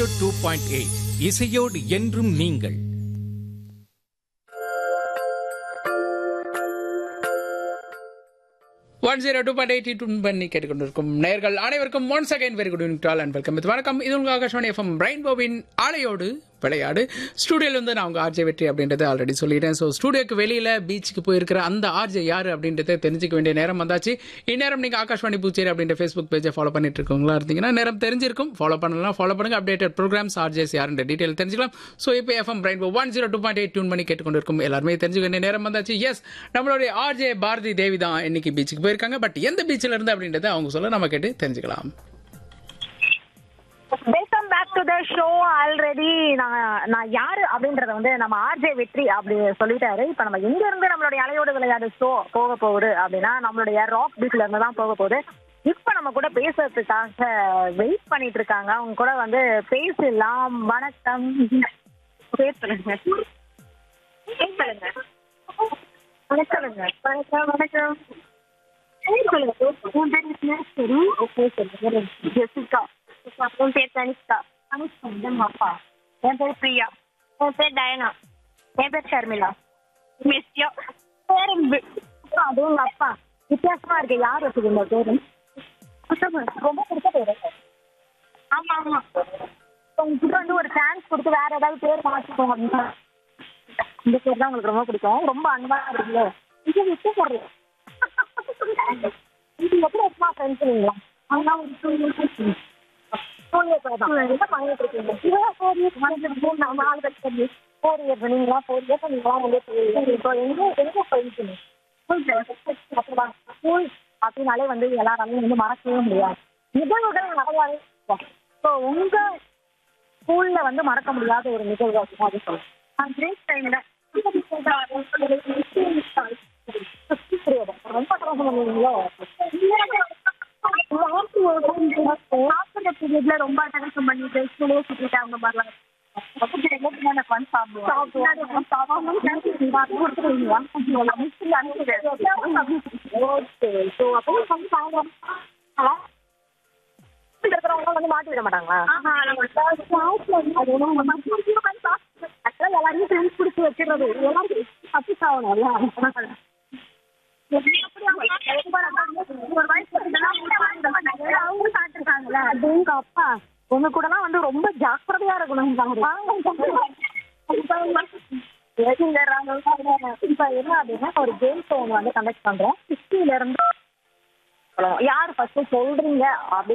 Two point eight இசையோடு என்றும் நீங்கள் one zero two point eighty two பண்ணி கேட்டுக்கொண்டிருக்கும் நேர்கள் அனைவருக்கும் once again very good evening டால் அண்ட் வெல்கம் வணக்கம் இது உங்கள் ஆகாஷ்வாணி எஃப்எம் பிரைன் பாபின் ஆலையோடு விளையாடு ஸ்டூடியோல வந்து நான் உங்க ஆர்ஜே வெற்றி அப்படின்றத ஆல்ரெடி சொல்லிட்டேன் ஸோ ஸ்டூடியோக்கு வெளியில பீச்சுக்கு போயிருக்கிற அந்த ஆர்ஜே யாரு அப்படின்றத தெரிஞ்சுக்க வேண்டிய நேரம் வந்தாச்சு இந்நேரம் நீங்க ஆகாஷ்வாணி பூச்சேரி அப்படின்ற ஃபேஸ்புக் பேஜை ஃபாலோ பண்ணிட்டு இருக்கவங்களா இருந்தீங்கன்னா நேரம் தெரிஞ்சிருக்கும் ஃபாலோ பண்ணலாம் ஃபாலோ பண்ணுங்க அப்டேட்டட் ப்ரோக்ராம்ஸ் ஆர்ஜேஸ் யாருன்ற டீட்டெயில் தெரிஞ்சுக்கலாம் ஸோ இப்போ எஃப்எம் பிரைன் one zero two point eight tune பண்ணி கேட்டுக்கொண்டிருக்கும் எல்லாருமே தெரிஞ்சுக்க வேண்டிய நேரம் வந்தாச்சு எஸ் நம்மளுடைய ஆர்ஜே பாரதி தேவி தான் இன்னைக்கு பீச்சுக்கு போயிருக்காங்க பட் எந்த பீச்சில் இருந்து அப்படின்றத அவங்க சொல்ல நம்ம கேட்டு தெரிஞ்சுக்கலாம் welcome back to the show already நான் நான் யாரு அப்படின்றத வந்து நம்ம ஆர்ஜே வெற்றி அப்படி சொல்லிட்டாரு இப்ப நம்ம எங்க இருந்து நம்மளுடைய அலையோடு விளையாடு ஷோ போக போகுது அப்படின்னா நம்மளுடைய ராக் பீச்ல இருந்து தான் போக போகுது இப்ப நம்ம கூட பேசுறதுக்காக வெயிட் பண்ணிட்டு இருக்காங்க அவங்க கூட வந்து பேசலாம் வணக்கம் பேர் சொல்லுங்க பேர் சொல்லுங்க வணக்கம்ங்க வணக்கம் வணக்கம் பேர் சொல்லுங்க உன் பேர் என்ன? சரி ஓகே சொல்லுங்க ஜெசிகா உன் பேர் தனிஷ்கா தனிஷ்கா எங்க அப்பா என் பேர் பிரியா என் பேர் டயனா என் பேர் ஷர்மிளா மிஸ்யா பேர் அது உங்க அப்பா வித்தியாசமா இருக்கு யார் வச்சுக்கு இந்த பேரு ரொம்ப பிடிச்ச பேரு ஆமா ஆமா உங்ககிட்ட வந்து ஒரு சான்ஸ் கொடுத்து வேற ஏதாவது பேர் மாற்றிக்கோங்க அப்படின்னா இந்த பேர் தான் உங்களுக்கு ரொம்ப பிடிக்கும் ரொம்ப அன்பா இருக்குல்ல இது விட்டு போடுறேன் இது எப்படி இருக்குமா ஃப்ரெண்ட்ஸ் இல்லைங்களா அண்ணா ஒரு டூ இயர்ஸ் ஃபோர் இயர்ஸ் தான் என்ன பண்ணிட்டு இருக்கீங்க இவன் ஃபோர் இயர்ஸ் மூணு நாலு நாலு வருஷம் ஃபோர் இயர்ஸ் நீங்களா ஃபோர் இயர்ஸ் நீங்களா வந்து இப்போ எங்க எங்க போயிருக்கீங்க ஸ்கூல் ஸ்கூல் அப்படின்னாலே வந்து எல்லாராலையும் வந்து மறக்கவே முடியாது நிகழ்வுகள் நிறையாவே ஸோ உங்க ஸ்கூல்ல வந்து மறக்க முடியாத ஒரு நிகழ்வு அப்படின்னு அது சொல்லுங்க பிரேக் டைம்ல ரொம்ப கஷ்டம் பண்ணுவீங்களோ சாப்பிட்ற பீரியட்ல ரொம்ப டென்ஷன் பண்ணிட்டு ஸ்கூலே சுத்திட்டு அவங்க மாதிரிலாம் இருக்கிறவங்க வந்து மாட்டி விட மாட்டாங்களா எல்லாரையும் ஃப்ரெண்ட்ஸ் பிடிச்சி வச்சிடுறது எல்லாரும் தப்பி சாகணும்ல எங்க அப்பா உங்க கூட வந்து ரொம்ப ஜாக்கிரதையா இருக்கணும் இப்ப என்ன அப்படின்னா ஒரு கேம் ஷோ ஒன்று வந்து கண்டக்ட் பண்றோம் சிக்ஸ்டில இருந்து யார் ஃபர்ஸ்ட் சொல்றீங்க அப்படி